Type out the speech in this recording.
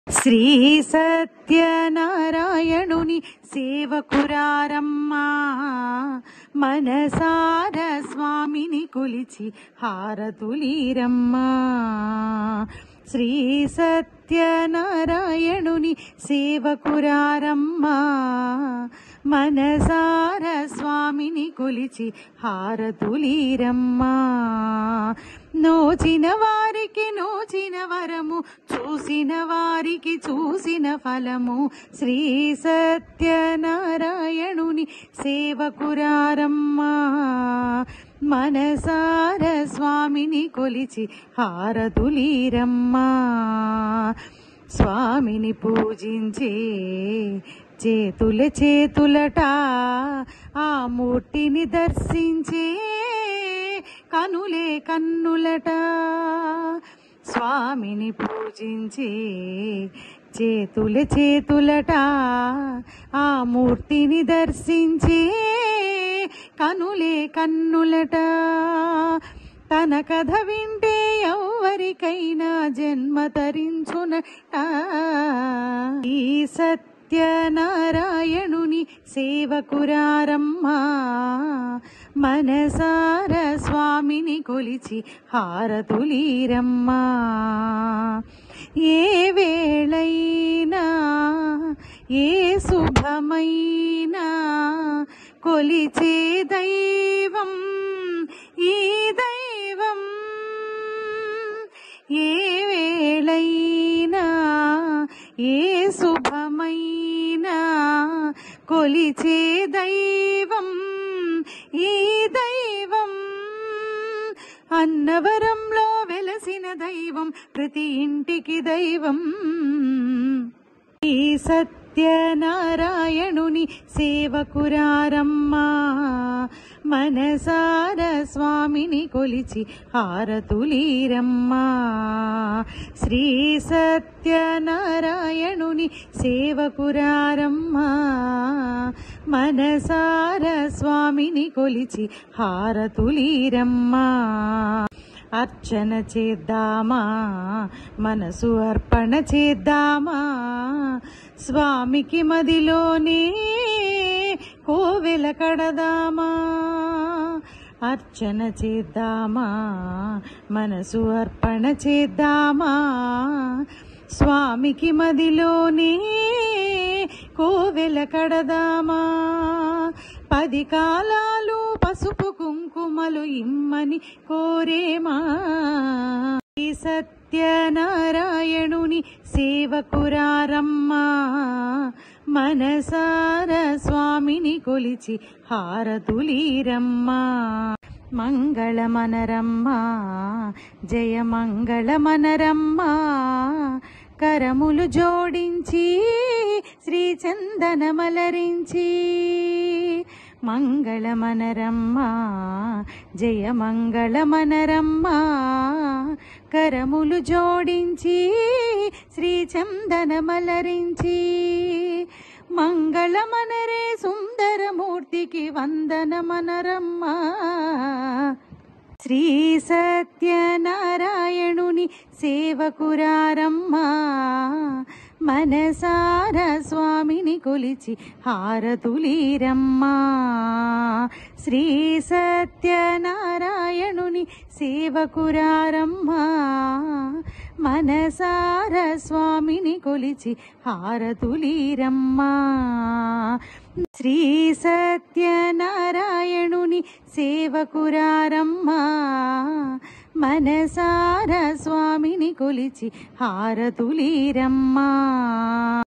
శ్రీ సత్యనారాయణుని సేవకురారమ్మా మనసార స్వామిని కొలిచి హారతులీరమ్మా శ్రీ సత్యనారాయణుని సేవకురారమ్మా మనసార స్వామిని కొలిచి హారతులీరమ్మా నోచిన వారికి నోచిన వరము చూసిన వారికి చూసిన ఫలము శ్రీ సత్యనారాయణుని సేవకురారమ్మా మనసార స్వామిని కొలిచి హారతులీరమ్మా స్వామిని పూజించే చేతుల చేతులట ఆ మూర్తిని దర్శించే కనులే కన్నులట స్వామిని పూజించే చేతుల చేతులట ఆ మూర్తిని దర్శించే కనులే కన్నులట తన కథ వింటే ఎవరికైనా జన్మ తరించునట ఈ సత్యనారాయణుని సేవకురారమ్మా మనసార స్వామిని కొలిచి హారతులీరమ్మా ఏ వేళైనా ఏ శుభమైనా కొలిచే దైవం ఈ దైవం ఏ వేళైనా ఏ శుభమైనా కొలిచే దైవం ఈ దైవం అన్నవరంలో వెలసిన దైవం ప్రతి ఇంటికి దైవం ఈ సత్యనారాయణుని సేవకురారమ్మా మనసార స్వామిని కొలిచి హారతులీరమ్మా శ్రీ సత్యనారాయణుని సేవకురారమ్మా మనసార స్వామిని కొలిచి హారతులీరమ్మా అర్చన చేద్దామా మనసు అర్పణ చేద్దామా స్వామికి మదిలోనే కోవెల కడదామా అర్చన చేద్దామా మనసు అర్పణ చేద్దామా స్వామికి మదిలోనే కోవెల కడదామా పది కాలాలు పసుపు కుంకుమలు ఇమ్మని కోరేమా ఈ సత్యనారాయణుని సేవకురారమ్మా మనసార స్వామిని కొలిచి హారతులీరమ్మా మంగళమనరమ్మా జయ మంగళమనరమ్మా కరములు జోడించి శ్రీ చందనమలరించి మంగళమనరమ్మా జయ మంగళమనరమ్మా కరములు జోడించి శ్రీ చందనమలరించి మంగళమనరే సుందరమూర్తికి వందనమనరమ్మా శ్రీ సత్యనారాయణుని సేవకురారమ్మా మనసార స్వామిని కొలిచి హారతులీరమ్మా శ్రీ సత్యనారాయణుని సేవకురారమ్మా మనసార స్వామిని కొలిచి హారతులీరమ్మా శ్రీ సత్యనారాయణుని సేవకురారమ్మా మనసార స్వామిని కొలిచి హారతులీరమ్మా